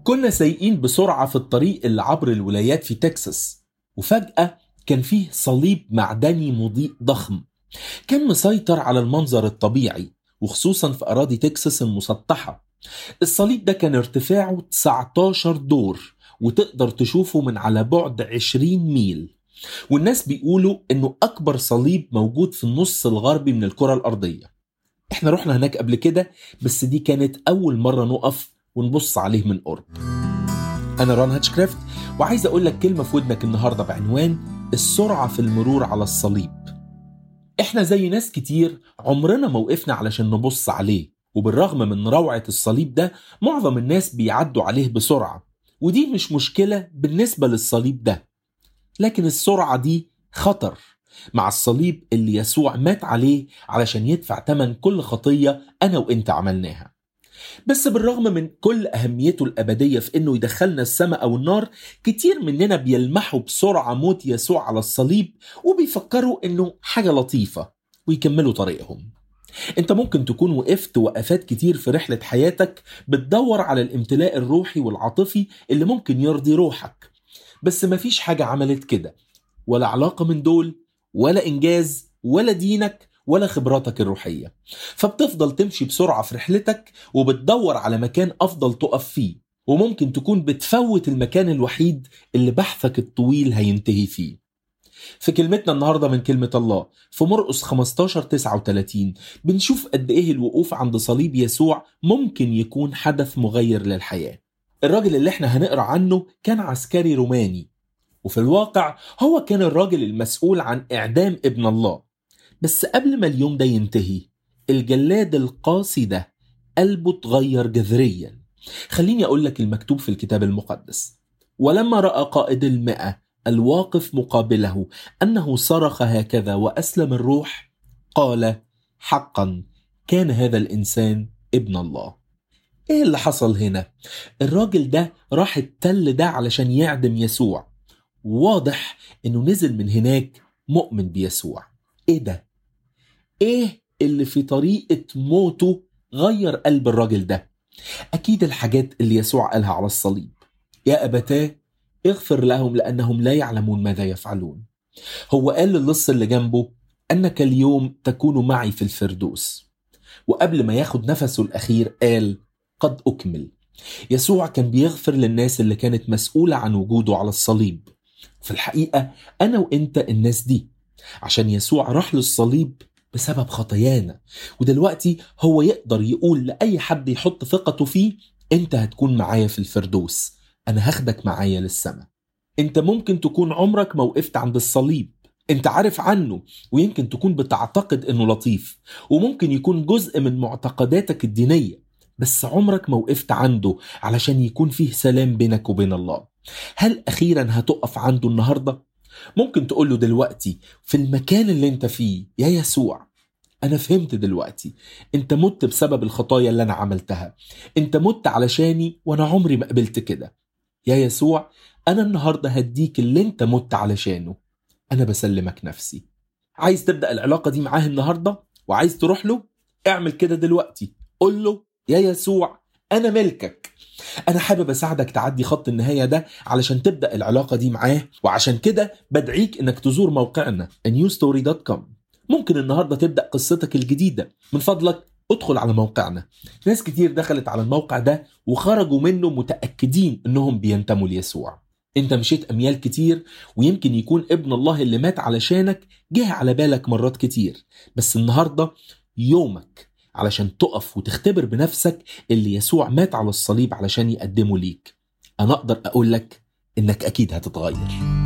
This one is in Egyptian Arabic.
كنا سايقين بسرعة في الطريق اللي عبر الولايات في تكساس وفجأة كان فيه صليب معدني مضيء ضخم كان مسيطر على المنظر الطبيعي وخصوصا في أراضي تكساس المسطحة الصليب ده كان ارتفاعه 19 دور وتقدر تشوفه من على بعد 20 ميل والناس بيقولوا انه اكبر صليب موجود في النص الغربي من الكرة الارضية احنا رحنا هناك قبل كده بس دي كانت اول مرة نقف ونبص عليه من قرب انا ران هاتشكرافت وعايز اقول لك كلمة في ودنك النهاردة بعنوان السرعة في المرور على الصليب احنا زي ناس كتير عمرنا ما وقفنا علشان نبص عليه وبالرغم من روعة الصليب ده معظم الناس بيعدوا عليه بسرعة ودي مش مشكلة بالنسبة للصليب ده لكن السرعة دي خطر مع الصليب اللي يسوع مات عليه علشان يدفع تمن كل خطية أنا وإنت عملناها بس بالرغم من كل أهميته الأبدية في إنه يدخلنا السماء أو النار كتير مننا بيلمحوا بسرعة موت يسوع على الصليب وبيفكروا إنه حاجة لطيفة ويكملوا طريقهم انت ممكن تكون وقفت وقفات كتير في رحلة حياتك بتدور على الامتلاء الروحي والعاطفي اللي ممكن يرضي روحك بس مفيش حاجة عملت كده ولا علاقة من دول ولا إنجاز ولا دينك ولا خبراتك الروحية فبتفضل تمشي بسرعة في رحلتك وبتدور على مكان أفضل تقف فيه وممكن تكون بتفوت المكان الوحيد اللي بحثك الطويل هينتهي فيه في كلمتنا النهارده من كلمة الله في مرقس 15 39 بنشوف قد ايه الوقوف عند صليب يسوع ممكن يكون حدث مغير للحياة. الراجل اللي احنا هنقرا عنه كان عسكري روماني وفي الواقع هو كان الراجل المسؤول عن اعدام ابن الله. بس قبل ما اليوم ده ينتهي الجلاد القاسي ده قلبه اتغير جذريا. خليني اقول لك المكتوب في الكتاب المقدس. ولما راى قائد المئة الواقف مقابله انه صرخ هكذا واسلم الروح قال حقا كان هذا الانسان ابن الله ايه اللي حصل هنا الراجل ده راح التل ده علشان يعدم يسوع واضح انه نزل من هناك مؤمن بيسوع ايه ده ايه اللي في طريقة موته غير قلب الراجل ده اكيد الحاجات اللي يسوع قالها على الصليب يا ابتاه اغفر لهم لأنهم لا يعلمون ماذا يفعلون هو قال للص اللي جنبه أنك اليوم تكون معي في الفردوس وقبل ما ياخد نفسه الأخير قال قد أكمل يسوع كان بيغفر للناس اللي كانت مسؤولة عن وجوده على الصليب في الحقيقة أنا وإنت الناس دي عشان يسوع راح للصليب بسبب خطايانا ودلوقتي هو يقدر يقول لأي حد يحط ثقته فيه أنت هتكون معايا في الفردوس أنا هاخدك معايا للسماء أنت ممكن تكون عمرك ما وقفت عند الصليب أنت عارف عنه ويمكن تكون بتعتقد أنه لطيف وممكن يكون جزء من معتقداتك الدينية بس عمرك ما وقفت عنده علشان يكون فيه سلام بينك وبين الله هل أخيرا هتقف عنده النهاردة؟ ممكن تقول له دلوقتي في المكان اللي انت فيه يا يسوع أنا فهمت دلوقتي أنت مت بسبب الخطايا اللي أنا عملتها أنت مت علشاني وأنا عمري ما قبلت كده يا يسوع أنا النهاردة هديك اللي أنت مت علشانه أنا بسلمك نفسي عايز تبدأ العلاقة دي معاه النهاردة وعايز تروح له اعمل كده دلوقتي قول له يا يسوع أنا ملكك أنا حابب أساعدك تعدي خط النهاية ده علشان تبدأ العلاقة دي معاه وعشان كده بدعيك إنك تزور موقعنا newstory.com ممكن النهاردة تبدأ قصتك الجديدة من فضلك ادخل على موقعنا ناس كتير دخلت على الموقع ده وخرجوا منه متأكدين انهم بينتموا ليسوع انت مشيت اميال كتير ويمكن يكون ابن الله اللي مات علشانك جه على بالك مرات كتير بس النهاردة يومك علشان تقف وتختبر بنفسك اللي يسوع مات على الصليب علشان يقدمه ليك انا اقدر اقول لك انك اكيد هتتغير